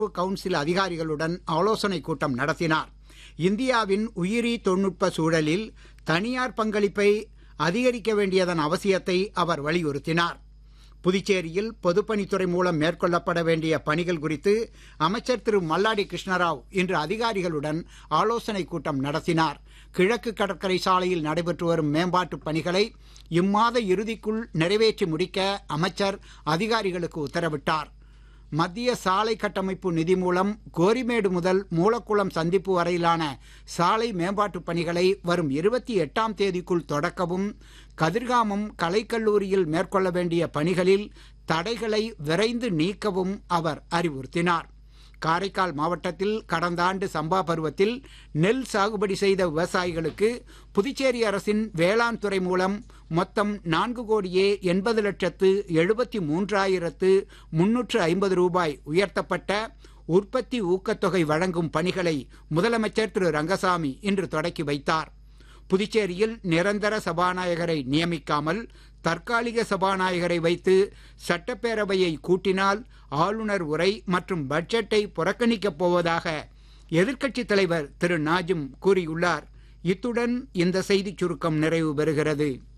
council அதிகாரிகளுடன் ஆலோசனைக் கூட்டம் நடத்தினார் இந்தியாவின் உயிரி தொழில்நுட்ப சூழலில் தனியார் பங்களிப்பை அதிகரிக்க வேண்டியதன் அவசியத்தை அவர் வலியுறுத்தினார் புதுச்சேரியில் பொதுப்பணித்துறை மூலம் மேற்கொள்ளப்பட வேண்டிய பணிகள் குறித்து அமைச்சர் திரு மல்லாடி கிருஷ்ணராவ் இன்று அதிகாரிகளுடன் ஆலோசனைக் கூட்டம் நடத்தினார் கிழக்கு கடற்கரை சாலையில் நடைபெற்று வரும் மேம்பாட்டுப் பணிகளை இம்மாத இறுதிக்குள் நிறைவேற்றி முடிக்க அமைச்சர் அதிகாரிகளுக்கு உத்தரவிட்டார் மத்திய சாலை கட்டமைப்பு நிதி மூலம் கோரிமேடு முதல் மூலக்குளம் சந்திப்பு வரையிலான சாலை மேம்பாட்டுப் பணிகளை வரும் இருபத்தி எட்டாம் தேதிக்குள் தொடக்கவும் கதிர்காமம் கலைக்கல்லூரியில் மேற்கொள்ள வேண்டிய பணிகளில் தடைகளை விரைந்து நீக்கவும் அவர் அறிவுறுத்தினார் காரைக்கால் மாவட்டத்தில் கடந்த ஆண்டு சம்பா பருவத்தில் நெல் சாகுபடி செய்த விவசாயிகளுக்கு புதுச்சேரி அரசின் வேளாண் துறை மூலம் மொத்தம் நான்கு கோடியே எண்பது லட்சத்து எழுபத்தி மூன்றாயிரத்து முன்னூற்று ஐம்பது ரூபாய் உயர்த்தப்பட்ட உற்பத்தி ஊக்கத்தொகை வழங்கும் பணிகளை முதலமைச்சர் திரு ரங்கசாமி இன்று தொடக்கி வைத்தார் புதுச்சேரியில் நிரந்தர சபாநாயகரை நியமிக்காமல் தற்காலிக சபாநாயகரை வைத்து சட்டப்பேரவையை கூட்டினால் ஆளுநர் உரை மற்றும் பட்ஜெட்டை புறக்கணிக்கப் போவதாக எதிர்க்கட்சித் தலைவர் திரு நாஜிம் கூறியுள்ளார் இத்துடன் இந்த செய்திச் சுருக்கம் நிறைவு பெறுகிறது